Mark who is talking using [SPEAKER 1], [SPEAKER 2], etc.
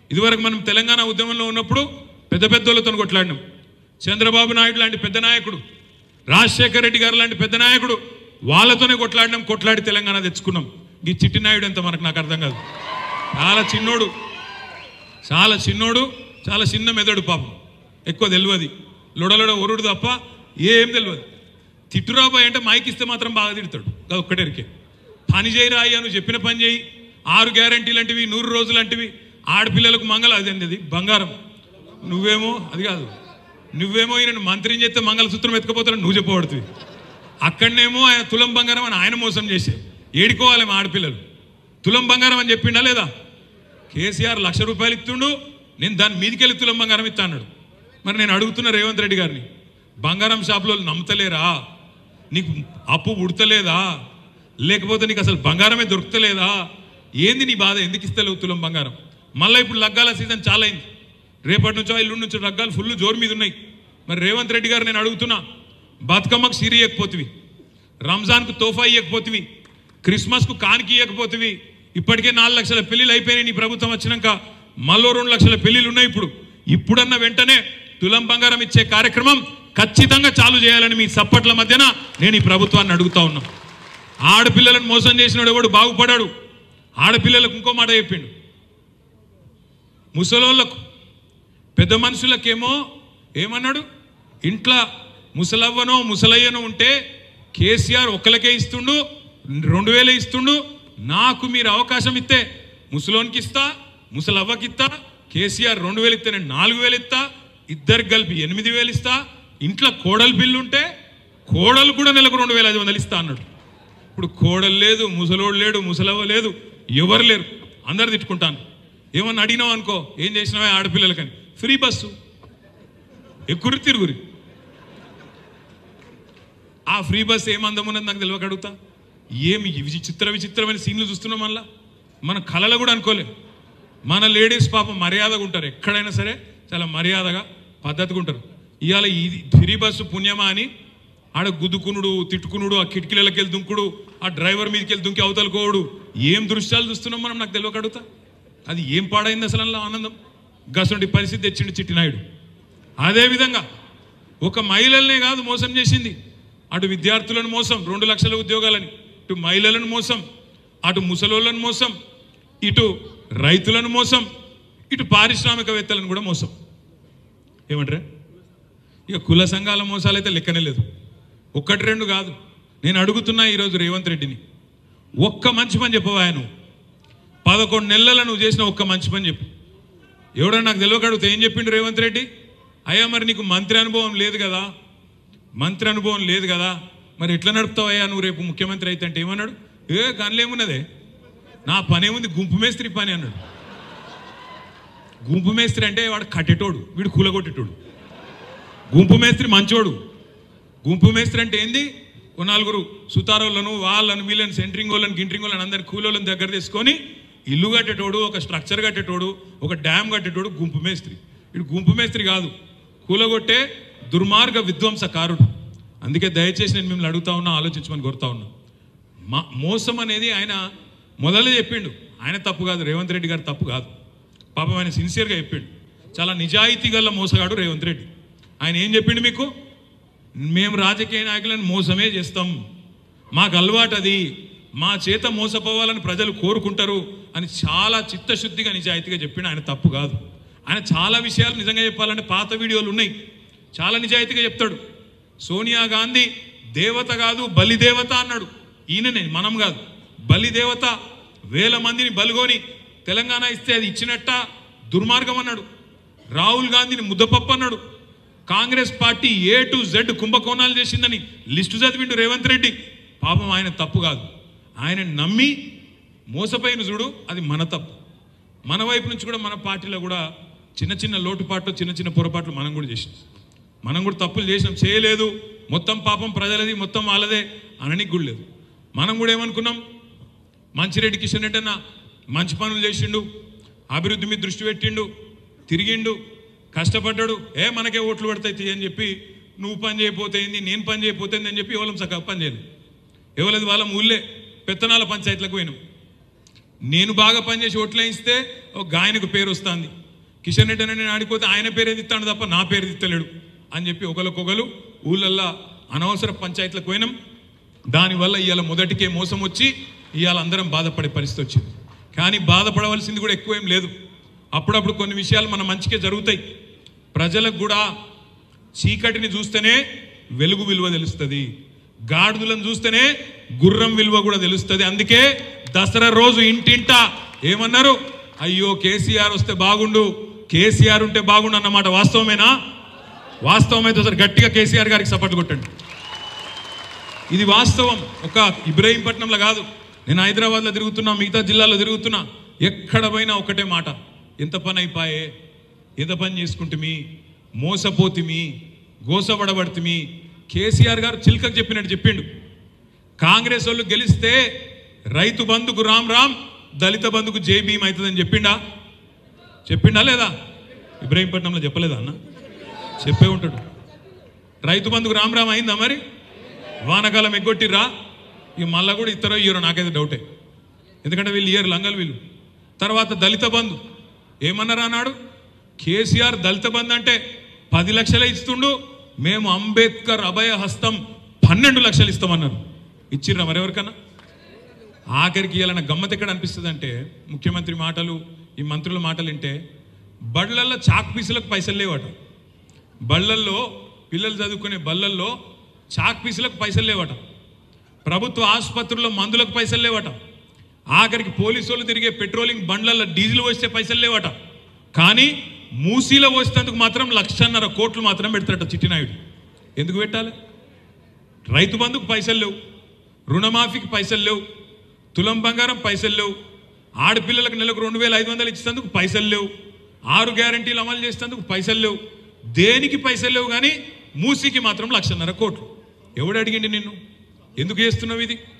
[SPEAKER 1] ఇదివరకు మనం తెలంగాణ ఉద్యమంలో ఉన్నప్పుడు పెద్ద పెద్దోళ్ళతో కొట్లాడినాం చంద్రబాబు నాయుడు లాంటి పెద్ద నాయకుడు రాజశేఖర రెడ్డి గారు లాంటి పెద్ద నాయకుడు వాళ్ళతోనే కొట్లాడినాం కొట్లాడి తెలంగాణ తెచ్చుకున్నాం ఈ చిట్టి నాయుడు ఎంత మనకు నాకు అర్థం కాదు చాలా చిన్నోడు చాలా చిన్నోడు చాలా చిన్న మెదడు పాపం ఎక్కువ తెలియదు లొడలొడ ఒరుడు తప్ప ఏం తెలియదు తిట్టురాబాయ్ అంటే మైక్ ఇస్తే మాత్రం బాగా తిడతాడు అది ఒక్కటేరికే పని చేయరాయి అని చెప్పిన పని చేయి ఆరు గ్యారంటీ లాంటివి నూరు రోజులు లాంటివి ఆడపిల్లలకు మంగళ అదేంది అది బంగారం నువ్వేమో అది కాదు నువ్వేమో ఈయన మంత్రిని చేస్తే మంగళసూత్రం ఎత్తుకపోతాడు నువ్వు చెప్పబడుతుంది అక్కడనేమో ఆయన తులం బంగారం అని ఆయన మోసం చేసే ఏడుకోవాలి మా ఆడపిల్లలు తులం బంగారం అని చెప్పిండా లేదా కేసీఆర్ లక్ష రూపాయలు ఇస్తుండు నేను దాని మీదికెళ్ళి తులం బంగారం ఇస్తా అన్నాడు మరి నేను అడుగుతున్న రేవంత్ రెడ్డి గారిని బంగారం షాపులో నమ్ముతలేరా నీకు అప్పు ఉడతలేదా లేకపోతే నీకు అసలు బంగారమే దొరుకుతలేదా ఏంది నీ బాధ ఎందుకు ఇస్తలేవు తులం బంగారం మళ్ళీ ఇప్పుడు లగ్గాల సీజన్ చాలా అయింది రేపటి నుంచో ఎల్లుండి నుంచో లగ్గాలు ఫుల్ జోరు మీద ఉన్నాయి మరి రేవంత్ రెడ్డి గారు నేను అడుగుతున్నా బతుకమ్మకు సిరి ఇవ్వకపోతివి రంజాన్కు తోఫా ఇవ్వకపోతివి క్రిస్మస్కు కానికి ఇవ్వకపోతివి ఇప్పటికే నాలుగు లక్షల పెళ్లిళ్ళు అయిపోయినాయి నీ ప్రభుత్వం వచ్చినాక మళ్ళీ రెండు లక్షల పెళ్లిళ్ళు ఉన్నాయి ఇప్పుడు ఇప్పుడన్న వెంటనే తులం బంగారం ఇచ్చే కార్యక్రమం ఖచ్చితంగా చాలు చేయాలని మీ సప్పట్ల మధ్యన నేను ఈ ప్రభుత్వాన్ని అడుగుతా ఉన్నా ఆడపిల్లలను మోసం చేసినాడు ఎవడు బాగుపడాడు ఆడపిల్లలకు ఇంకో మాట చెప్పిండు ముసలోళ్ళకు పెద్ద మనుషులకేమో ఏమన్నాడు ఇంట్లో ముసలవ్వనో ముసలయ్యనో ఉంటే కేసీఆర్ ఒక్కలకే ఇస్తుండు రెండు వేలే ఇస్తుండు నాకు మీరు అవకాశం ఇస్తే ముసలోనికి ఇస్తా ముసలవ్వకి ఇస్తా కేసీఆర్ రెండు వేలు ఇస్తే నేను నాలుగు వేలు ఇస్తా ఇద్దరికి కలిపి ఎనిమిది వేలు ఇస్తా ఇంట్లో కోడలు బిల్లు ఉంటే కోడలు కూడా నెలకు రెండు వేల ఐదు వందలు ఇస్తా అన్నాడు ఇప్పుడు కోడలు లేదు ముసలోడు లేడు ముసలవ్వ లేదు ఎవరు లేరు అందరు తిట్టుకుంటాను ఏమన్నా అడిగినావు అనుకో ఏం చేసినావే ఆడపిల్లలకని ఫ్రీ బస్సు ఎక్కురు తిరుగురి ఆ ఫ్రీ బస్ ఏం అందం ఉన్నది నాకు తెలియక అడుగుతా ఏమి ఈ విచిత్ర విచిత్రమైన సీన్లు చూస్తున్నాం మళ్ళా మన కళలు కూడా అనుకోలేం మన లేడీస్ పాపం మర్యాదగా ఉంటారు ఎక్కడైనా సరే చాలా మర్యాదగా పద్ధతిగా ఉంటారు ఇవాళ ఇది ఫ్రీ బస్సు పుణ్యమా అని ఆడ గుద్దుకునుడు తిట్టుకునుడు ఆ కిటికీలకి వెళ్ళి దుంకుడు ఆ డ్రైవర్ మీదకి వెళ్ళి దుంకి అవతలుకోడు ఏం దృశ్యాలు చూస్తున్నాం మనం నాకు తెలియక అడుగుతా అది ఏం పాడైంది అసలు అందులో ఆనందం గసంటి పరిస్థితి తెచ్చిండు చిట్టినాయుడు అదేవిధంగా ఒక మహిళలనే కాదు మోసం చేసింది అటు విద్యార్థులను మోసం రెండు లక్షల ఉద్యోగాలని ఇటు మహిళలను మోసం అటు ముసలోళ్ళను మోసం ఇటు రైతులను మోసం ఇటు పారిశ్రామికవేత్తలను కూడా మోసం ఏమంటారా ఇక కుల సంఘాల మోసాలైతే లెక్కనే లేదు ఒక్కటి రెండు కాదు నేను అడుగుతున్నా ఈరోజు రేవంత్ రెడ్డిని ఒక్క మంచి పని చెప్పవా ఆయన పదకొండు నెలల నువ్వు చేసిన ఒక్క మంచి పని చెప్పు ఎవడో నాకు తెలియక అడిగితే ఏం చెప్పిండు రేవంత్ రెడ్డి అయ్యా మరి నీకు మంత్రి అనుభవం లేదు కదా మంత్రి అనుభవం లేదు కదా మరి ఎట్లా నడుపుతావయ్యా నువ్వు రేపు ముఖ్యమంత్రి అయితే అంటే ఏమన్నాడు ఏ గనులేమున్నదే నా పనేముంది గుంపు మేస్త్రి పని అన్నాడు గుంపు మేస్త్రి అంటే వాడు కట్టేటోడు వీడు కూలగొట్టేటోడు గుంపు మేస్త్రి మంచోడు గుంపు మేస్త్రి అంటే ఏంది ఓ నలుగురు సుతారోళ్ళను వాళ్ళను వీళ్ళని సెంట్రింగ్ వాళ్ళని గింట్రింగ్ వాళ్ళని అందరి కూలోళ్ళని దగ్గర తీసుకొని ఇల్లు కట్టేటోడు ఒక స్ట్రక్చర్ కట్టేటోడు ఒక డ్యామ్ కట్టేటోడు గుంపు మేస్త్రి ఇటు గుంపు మేస్త్రి కాదు కూలగొట్టే దుర్మార్గ విధ్వంసకారుడు అందుకే దయచేసి నేను మిమ్మల్ని అడుగుతా ఉన్నా ఆలోచించమని కోరుతా ఉన్నా మా మోసం అనేది ఆయన మొదలు చెప్పిండు ఆయన తప్పు కాదు రేవంత్ రెడ్డి గారు తప్పు కాదు పాపం ఆయన సిన్సియర్గా చెప్పిండు చాలా నిజాయితీ గల మోసగాడు రేవంత్ రెడ్డి ఆయన ఏం చెప్పిండు మీకు మేము రాజకీయ నాయకులను మోసమే చేస్తాం మాకు అలవాటు అది మా చేత మోసపోవాలని ప్రజలు కోరుకుంటారు అని చాలా చిత్తశుద్ధిగా నిజాయితీగా చెప్పిండు ఆయన తప్పు కాదు ఆయన చాలా విషయాలు నిజంగా చెప్పాలంటే పాత వీడియోలు ఉన్నాయి చాలా నిజాయితీగా చెప్తాడు సోనియా గాంధీ దేవత కాదు బలిదేవత అన్నాడు ఈయననే మనం కాదు బలిదేవత వేల మందిని బలుగొని తెలంగాణ ఇస్తే అది ఇచ్చినట్ట దుర్మార్గం అన్నాడు రాహుల్ గాంధీని ముద్దపప్పు అన్నాడు Congress party A to Z కుంభకోణాలు చేసిందని లిస్టు చదివిండు రేవంత్ రెడ్డి పాపం ఆయన తప్పు కాదు ఆయన నమ్మి మోసపోయిన చూడు అది మన తప్పు మన వైపు నుంచి కూడా మన పార్టీలో కూడా చిన్న చిన్న లోటుపాట్లు చిన్న చిన్న పొరపాట్లు మనం కూడా చేసినాం మనం కూడా తప్పులు చేసినాం చేయలేదు మొత్తం పాపం ప్రజలది మొత్తం వాళ్ళదే అననికి కూడా లేదు మనం కూడా ఏమనుకున్నాం మంచిరెడ్డి కిషన్ రెడ్డి అన్న మంచి పనులు చేసిండు అభివృద్ధి మీద దృష్టి పెట్టిండు తిరిగిండు కష్టపడ్డాడు ఏ మనకే ఓట్లు పడతాయి అని చెప్పి నువ్వు పని చేయకపోతే ఏంది నేను పని చేయకపోతే ఏంది అని చెప్పి ఎవరం సగం పని చేయలేదు ఎవరది వాళ్ళ ఊళ్ళే పెత్తనాల పంచాయతీలకు పోయినాం నేను బాగా పనిచేసి ఓట్లు వేయిస్తే ఒక గాయనకు పేరు వస్తుంది కిషన్ రెడ్డి అని నేను ఆడిపోతే ఆయన పేరు ఎదిస్తాడు తప్ప నా పేరు ఎదిత్తలేడు అని చెప్పి ఒకరికొకరు ఊళ్ళల్లో అనవసర పంచాయతీలకు పోయినాం దానివల్ల ఇవాళ మొదటికే మోసం వచ్చి ఇవాళ అందరం బాధపడే పరిస్థితి వచ్చింది కానీ బాధపడవలసింది కూడా ఎక్కువేం లేదు అప్పుడప్పుడు కొన్ని విషయాలు మన మంచికే జరుగుతాయి ప్రజలకు కూడా చీకటిని చూస్తేనే వెలుగు విలువ తెలుస్తుంది గాడిదలను చూస్తేనే గుర్రం విలువ కూడా తెలుస్తుంది అందుకే దసరా రోజు ఇంటింట ఏమన్నారు అయ్యో కేసీఆర్ వస్తే బాగుండు కేసీఆర్ ఉంటే బాగుండు అన్నమాట వాస్తవమేనా వాస్తవమైతే ఒకసారి గట్టిగా కేసీఆర్ గారికి సపోర్ట్ కొట్టండి ఇది వాస్తవం ఒక ఇబ్రహీంపట్నంలో కాదు నేను హైదరాబాద్లో తిరుగుతున్నా మిగతా జిల్లాలో తిరుగుతున్నా ఎక్కడ పోయినా ఒకటే మాట ఎంత పని అయిపోయే ఎంత పని చేసుకుంటుమి మోసపోతిమి గోసపడబడుతుమి కేసీఆర్ గారు చిల్కకు చెప్పినట్టు చెప్పిండు కాంగ్రెస్ వాళ్ళు గెలిస్తే రైతు బంధుకు రామ్ రామ్ దళిత బంధుకు జై భీమ్ అవుతుందని చెప్పిండా చెప్పిండా లేదా ఇబ్రహీంపట్నంలో చెప్పలేదా అన్న చెప్పే ఉంటాడు రైతు బంధుకు రామ్ రామ్ అయిందా మరి వానకాలం ఎగ్గొట్టిర్రా ఇక మళ్ళా కూడా ఇద్దరు ఇయ్యరు నాకైతే డౌటే ఎందుకంటే వీళ్ళు ఇయ్యరు లంగలు వీళ్ళు తర్వాత దళిత బంధు ఏమన్నారు అన్నాడు కేసీఆర్ దళిత బంధు అంటే పది లక్షలే ఇస్తుండు మేము అంబేద్కర్ అభయ హస్తం పన్నెండు లక్షలు ఇస్తామన్నారు ఇచ్చిర్రా మరెవరికన్నా ఆఖరికి ఇవ్వాలన్న గమ్మత్ ఎక్కడ అనిపిస్తుంది అంటే ముఖ్యమంత్రి మాటలు ఈ మంత్రుల మాటలు వింటే బళ్ళల్లో చాక్ పీసులకు పైసలు లేవట బళ్ళల్లో పిల్లలు చదువుకునే బళ్ళల్లో చాక్ పీసులకు పైసలు లేవట ప్రభుత్వ ఆసుపత్రుల్లో మందులకు పైసలు లేవట ఆఖరికి పోలీసు వాళ్ళు తిరిగే పెట్రోలింగ్ బండ్లలో డీజిల్ వస్తే పైసలు లేవట కానీ మూసీలో వచ్చేందుకు మాత్రం లక్షన్నర కోట్లు మాత్రం పెడతాడట చిట్టినాయుడు ఎందుకు పెట్టాలి రైతు బంధుకు పైసలు లేవు రుణమాఫీకి పైసలు లేవు తులం బంగారం పైసలు లేవు ఆడపిల్లలకు నెలకు రెండు వేల ఐదు వందలు ఇచ్చేందుకు పైసలు లేవు ఆరు గ్యారంటీలు అమలు చేసేందుకు పైసలు లేవు దేనికి పైసలు లేవు కానీ మూసీకి మాత్రం లక్షన్నర కోట్లు ఎవడు అడిగిండి నిన్ను ఎందుకు చేస్తున్నావు ఇది